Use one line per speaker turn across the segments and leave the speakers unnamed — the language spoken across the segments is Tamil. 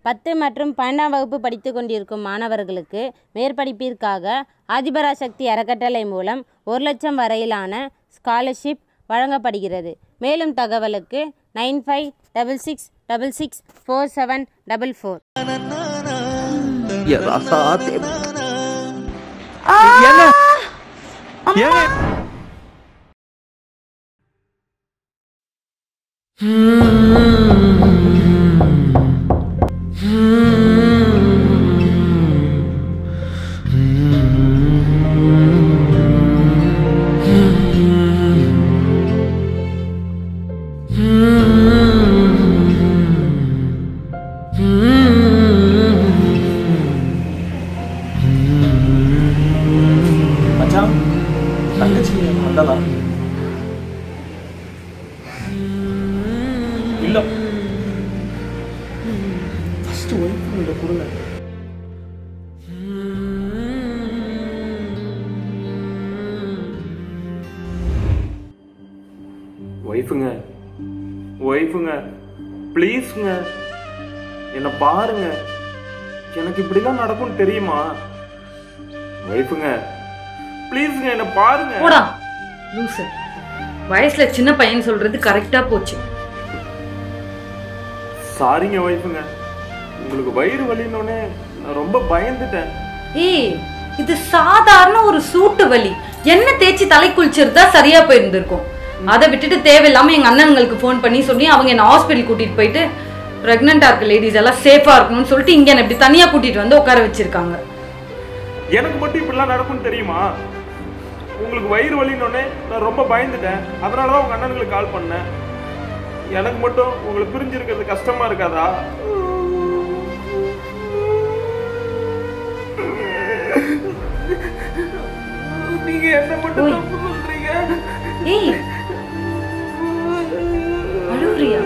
பத்து மற்றும் பன்னெண்டாம் வகுப்பு படித்து கொண்டிருக்கும் மாணவர்களுக்கு மேற்படிப்பிற்காக ஆதிபராசக்தி அறக்கட்டளை மூலம் ஒரு லட்சம் வரையிலான ஸ்காலர்ஷிப் வழங்கப்படுகிறது மேலும் தகவலுக்கு nine five double six double six four seven double four
Ya rasaate. ஏங்க ஏங்க மச்சான் தங்கச்சி வந்தாளா இல்ல ஃபர்ஸ்ட் ஒய்ஃப் இந்த கொடுங்க ஒய்ஃபுங்க ஒய்ஃபுங்க ப்ளீஸுங்க என்னை பாருங்க எனக்கு இப்படிலாம் நடக்கும்னு தெரியுமா ஒய்ஃபுங்க ப்ளீஸுங்க என்னை பாருங்க
போடா லூசு வயசுல சின்ன பையன் சொல்றது கரெக்டா போச்சு
சாரிங்க ஒய்ஃபுங்க உங்களுக்கு வயிறு வலின்னொடனே நான் ரொம்ப பயந்துட்டேன்
ஏய் இது சாதாரண ஒரு சூட்டு வலி என்ன தேய்ச்சி தலை குளிச்சிருந்தா சரியா போயிருந்திருக்கும் அதை விட்டுட்டு தேவையில்லாம எங்க அண்ணனுங்களுக்கு ஃபோன் பண்ணி சொல்லி அவங்க என்ன ஹாஸ்பிட்டல் கூட்டிட்டு போயிட்டு பிரெக்னெண்டா இருக்க லேடிஸ் எல்லாம் சேஃபா இருக்கணும்னு சொல்லிட்டு இங்க என்ன இப்படி தனியா கூட்டிட்டு வந்து உட்கார வச்சிருக்காங்க
எனக்கு மட்டும் இப்படிலாம் நடக்கும்னு தெரியுமா உங்களுக்கு வயிறு வலின்னொடனே நான் ரொம்ப பயந்துட்டேன் அதனால தான் உங்க அண்ணனுங்களுக்கு கால் பண்ணேன் எனக்கு மட்டும் உங்களை பிரிஞ்சிருக்கிறது கஷ்டமா இருக்காதா நீங்க என்ன மட்டும் தப்பு சொல்றீங்க
ஏய் அழுவுறியா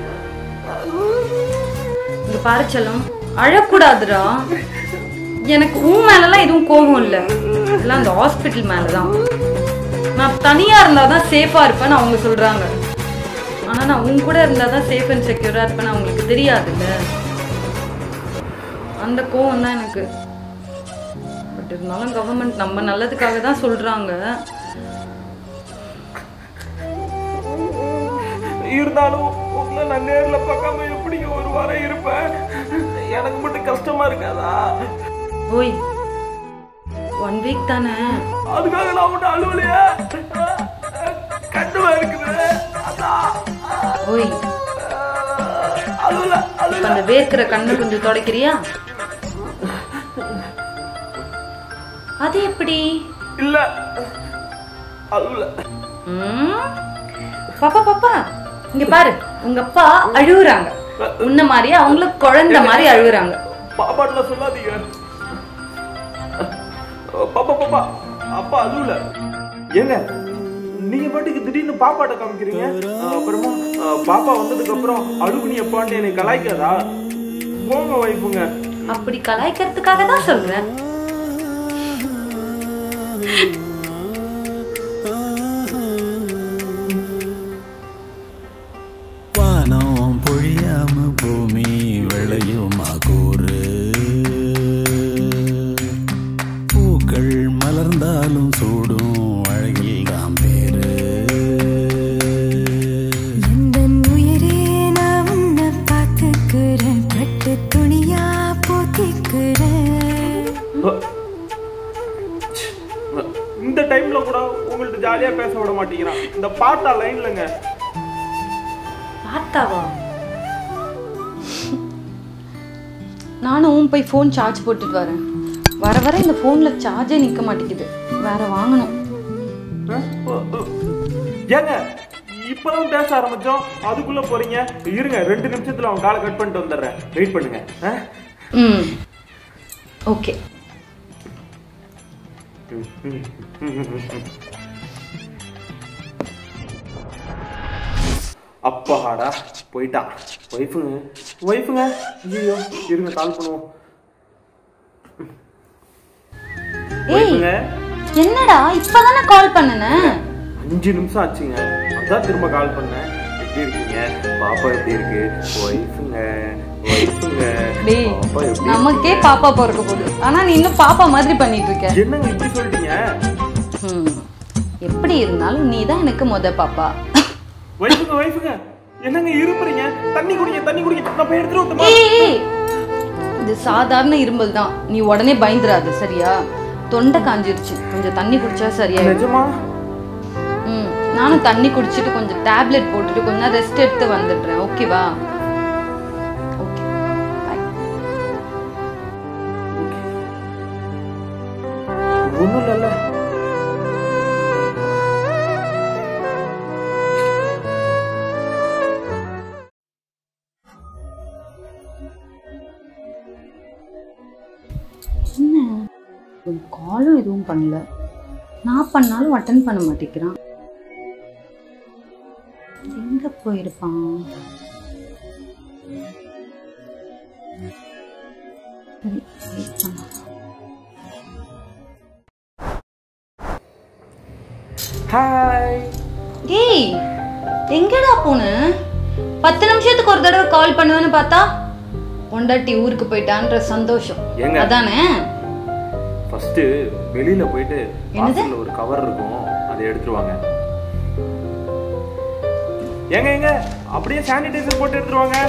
இங்க பாரு செல்லம் அழக்கூடாதுடா எனக்கு உன் மேலலாம் எதுவும் கோபம் இல்ல எல்லாம் அந்த ஹாஸ்பிட்டல் மேலதான் நான் தனியா இருந்தாதான் சேஃபா இருப்பேன்னு அவங்க சொல்றாங்க ஆனா நான் உன் கூட இருந்தாதான் சேஃப் அண்ட் செக்யூரா இருப்பேன்னு அவங்களுக்கு தெரியாதுல்ல அந்த கோவம் தான் எனக்கு பட் இருந்தாலும் கவர்மெண்ட் நம்ம நல்லதுக்காக தான் சொல்றாங்க
இருந்தாலும் உங்களை நான் நேர்ல பார்க்காம எப்படி ஒரு வாரம் இருப்பேன் எனக்கு மட்டும் கஷ்டமா இருக்காதா
ஓய் ஒன் வீக் தானே
அதுக்காக நான் ஒன்றும் அழுவலையே கண்டுவா இருக்குது அதான்
ஓய்
அழுவல அழு
இப்ப அந்த வேர்க்கிற கண்ணை கொஞ்சம் துடைக்கிறியா அது எப்படி
இல்ல அழுவல
ம்? பாப்பா பாப்பா இங்க பாரு உங்க அப்பா அழுகுறாங்க உன்ன மாதிரி அவங்களும் குழந்தை மாதிரி அழுகுறாங்க
பாப்பாட்டுல சொல்லாதீங்க பாப்பா பாப்பா அப்பா அழுவல ஏங்க நீங்க பாட்டுக்கு திடீர்னு பாப்பாட்ட காமிக்கிறீங்க அஹ் அப்புறமா அஹ் பாப்பா வந்ததுக்கு அப்புறம் அழுகு நீ எப்பான்னு என்னை கலாய்க்காதா போங்க வைப்புங்க
அப்படி கலாய்க்கிறதுக்காக தான் சொல்றேன்
வானம் பொழியாம பூமி விளையுமா கூறு பூக்கள் மலர்ந்தாலும் சூடும் அழகில் தான் பேரு
எந்தன் உயிரே நான் உன்னை பார்த்துக்கிறேன் பட்டு துணியா போத்திக்கிறேன்
இந்த டைம்ல கூட உங்கள்ட்ட ஜாலியா பேச விட மாட்டேங்கிறான் இந்த பாட்டா லைன்லங்க
பார்த்தாவா நானும் போய் ஃபோன் சார்ஜ் போட்டுட்டு வரேன் வர வர இந்த ஃபோன்ல சார்ஜே நிக்க மாட்டேங்குது வேற வாங்கணும்
ஏங்க இப்பதான் பேச ஆரம்பிச்சோம் அதுக்குள்ள போறீங்க இருங்க ரெண்டு நிமிஷத்துல அவன் காலை கட் பண்ணிட்டு வந்துடுறேன் வெயிட் பண்ணுங்க ஆ?
ம் ஓகே
அப்பாடா போயிட்டான் ஒய்ஃபுங்க ஒய்ஃபுங்க ஐயோ இருங்க கால் பண்ணுவோம்
ஏய்
ஒய்ஃபுங்க
என்னடா இப்பதானே கால் பண்ணுன
அஞ்சு நிமிஷம் ஆச்சுங்க அதான் திரும்ப கால் பண்ணேன் எப்படி இருக்கீங்க பாப்பா எப்படி இருக்கு ஒய்ஃபுங்க ஒய்ஃபுங்க
டேய்
பாப்பா எப்படி
நமக்கே பாப்பா பிறக்க போகுது ஆனா நீ இன்னும் பாப்பா மாதிரி பண்ணிட்டு இருக்க
என்னங்க இப்படி சொல்லிட்டீங்க
ஹம். எப்படி இருந்தாலும் நீ தான் எனக்கு முத பாப்பா
ஒய்ஃபுங்க ஒய்ஃபுங்க என்னங்க இருப்புறீங்க தண்ணி குடிங்க தண்ணி குடிங்க நான் போய் எடுத்துட்டு வரட்டுமா
ஏய், ஏய். இது சாதாரண இருமல் தான் நீ உடனே பயந்துராது சரியா தொண்டை காஞ்சிருச்சு கொஞ்சம் தண்ணி குடிச்சா சரியாயிடும்
நிஜமா
ம் நானும் தண்ணி குடிச்சிட்டு கொஞ்சம் டேப்லெட் போட்டுட்டு கொஞ்ச நேரம் ரெஸ்ட் எடுத்து வந்துடுறேன் ஓகேவா ஓகே பாய்
ஒண்ணும் இல்லைல்ல
காலும் எதுவும் பண்ணல நான் பண்ணாலும் அட்டன் பண்ண மாட்டேங்கிறான் எங்க போயிருப்பான் சரி wait பண்ணலாம்.
ஹாய்
டேய் எங்கடா போன பத்து நிமிஷத்துக்கு ஒரு தடவை கால் பண்ணுவேன்னு பார்த்தா பொண்டாட்டி ஊருக்கு போயிட்டான்ற சந்தோஷம்
ஏங்க?
அதானே
ஃபர்ஸ்ட் வெளியில போயிட்டு
என்னது?
வாசல்ல ஒரு கவர் இருக்கும் அதை எடுத்துட்டு வாங்க ஏங்க ஏங்க அப்படியே சானிடைசர் போட்டு எடுத்துட்டு வாங்க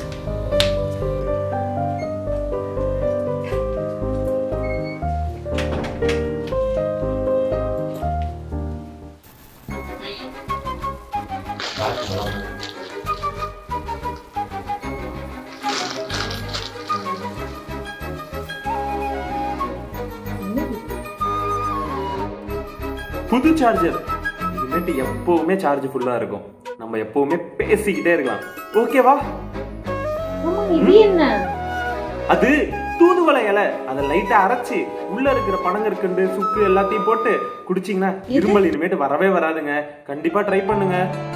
புது சார்ஜர் இனிமேட்டு எப்பவுமே சார்ஜ் ஃபுல்லா இருக்கும் நம்ம எப்பவுமே பேசிக்கிட்டே இருக்கலாம் ஓகேவா
ஆமா இது என்ன
அது தூதுவளை இலை அதை லைட்டா அரைச்சு உள்ள இருக்கிற பனங்கற்கண்டு சுக்கு எல்லாத்தையும் போட்டு குடிச்சீங்கன்னா இருமல் இனிமேட்டு வரவே வராதுங்க கண்டிப்பா ட்ரை பண்ணுங்க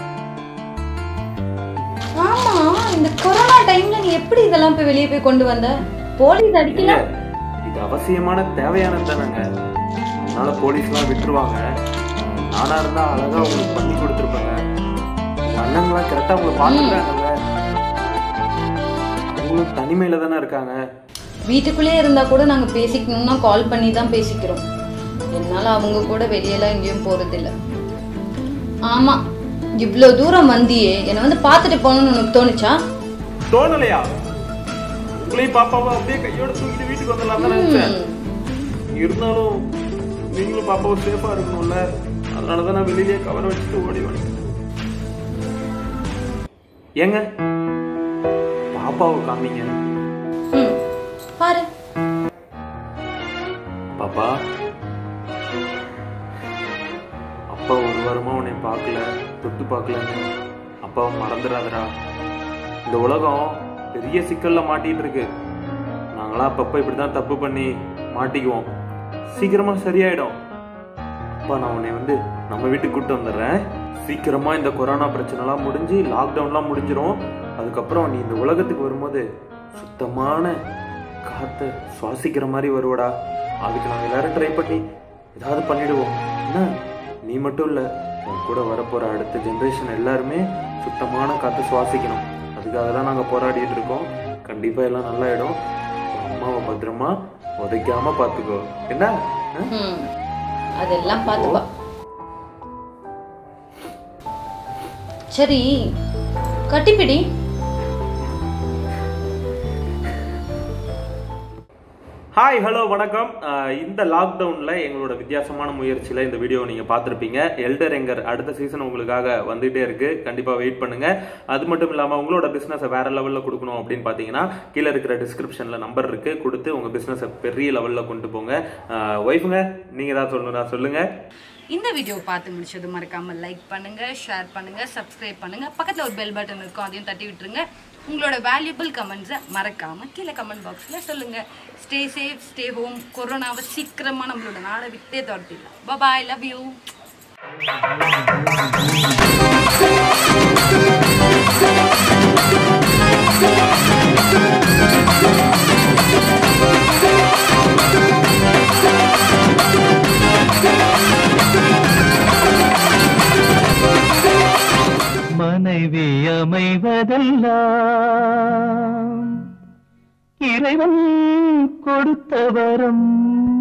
ஆமா இந்த கொரோனா டைம்ல நீ எப்படி இதெல்லாம் போய் வெளியே போய் கொண்டு வந்த போலீஸ் அடிக்கல
இல்ல, இது அவசியமான தேவையானது தானங்க அதனால போலீஸ்லாம் விட்டுருவாங்க நானா இருந்தா அழகா உங்களுக்கு பண்ணி கொடுத்துருப்பேங்க உங்க அண்ணங்களாம் கரெக்டா உங்களை பாத்துக்கிறாங்கல்ல அவங்களும் தனிமையில தானே இருக்காங்க
வீட்டுக்குள்ளே இருந்தா கூட நாங்க பேசிக்கணும்னா கால் பண்ணி தான் பேசிக்கிறோம் என்னால அவங்க கூட வெளியெல்லாம் எங்கேயும் போறதில்ல ஆமா இவ்வளோ தூரம் வந்தியே என்னை வந்து பார்த்துட்டு போகணும்னு உனக்கு தோணுச்சா
தோணலையா உங்களையும் பாப்பாவை அப்படியே கையோட தூக்கிட்டு வீட்டுக்கு வந்துடலாம் தான் நினைச்சேன் இருந்தாலும் நீங்களும் பாப்பாவை சேஃபா இருக்கணும்ல அதனாலதான் நான் வெளியிலேயே கவரை வச்சுட்டு ஓடி வந்தேன் ஏங்க பாப்பாவை காமிங்க
ம் பாரு
பாப்பா அப்பா ஒரு வாரமா உன்னை பார்க்கல தொட்டு பார்க்கலன்னு அப்பாவை மறந்துடாதடா இந்த உலகம் பெரிய சிக்கல்ல மாட்டிட்டு இருக்கு நாங்களாம் அப்பப்ப இப்படிதான் தப்பு பண்ணி மாட்டிக்குவோம் சீக்கிரமா சரியாயிடும் அப்பா நான் உன்னை வந்து நம்ம வீட்டுக்கு கூட்டு வந்துடுறேன் சீக்கிரமா இந்த கொரோனா பிரச்சனைலாம் முடிஞ்சு லாக்டவுன்லாம் முடிஞ்சிரும் அதுக்கப்புறம் நீ இந்த உலகத்துக்கு வரும்போது சுத்தமான காத்தை சுவாசிக்கிற மாதிரி வருவடா அதுக்கு நாங்கள் எல்லாரும் ட்ரை பண்ணி ஏதாவது பண்ணிடுவோம் என்ன நீ மட்டும் இல்லை உன் கூட வரப்போற அடுத்த ஜென்ரேஷன் எல்லாருமே சுத்தமான காற்றை சுவாசிக்கணும் அதுக்காக தான் நாங்கள் போராடிட்டு இருக்கோம் கண்டிப்பாக எல்லாம் நல்லாயிடும் உன் அம்மாவை பத்திரமா உதைக்காம பார்த்துக்கோ என்ன ஆ?
ம் அதெல்லாம் பார்த்துப்பா சரி கட்டிப்பிடி
ஹாய் ஹலோ வணக்கம் அஹ் இந்த லாக்டவுனில் எங்களோட வித்தியாசமான முயற்சியில் இந்த வீடியோ நீங்கள் பார்த்துருப்பீங்க எல்டர் எங்கர் அடுத்த சீசன் உங்களுக்காக வந்துகிட்டே இருக்கு கண்டிப்பாக வெயிட் பண்ணுங்க அது மட்டும் இல்லாமல் உங்களோட பிஸ்னஸை வேற லெவலில் கொடுக்கணும் அப்படின்னு பார்த்தீங்கன்னா கீழே இருக்கிற டிஸ்கிரிப்ஷனில் நம்பர் இருக்கு கொடுத்து உங்கள் பிஸ்னஸை பெரிய லெவலில் கொண்டு போங்க ஒய்ஃபுங்க நீங்கள் தான் சொல்லணும் சொல்லுங்க
இந்த வீடியோ பார்த்து முடிச்சது மறக்காம லைக் பண்ணுங்க ஷேர் பண்ணுங்க சப்ஸ்கிரைப் பண்ணுங்க பக்கத்துல ஒரு பெல் பட்டன் இருக்கும் அதையும் தட்டி விட்டுருங்க உங்களோட வேல்யூபிள் கமெண்ட்ஸை மறக்காம கீழே கமெண்ட் பாக்ஸ்ல சொல்லுங்க ஸ்டே சேஃப் ஸ்டே ஹோம் கொரோனாவை சீக்கிரமா நம்மளோட நாடை விட்டே துரத்திடலாம் பாய் லவ் யூ
மனை மனைவி அமைவதெல்லாம் இறைவன் கொடுத்த வரம்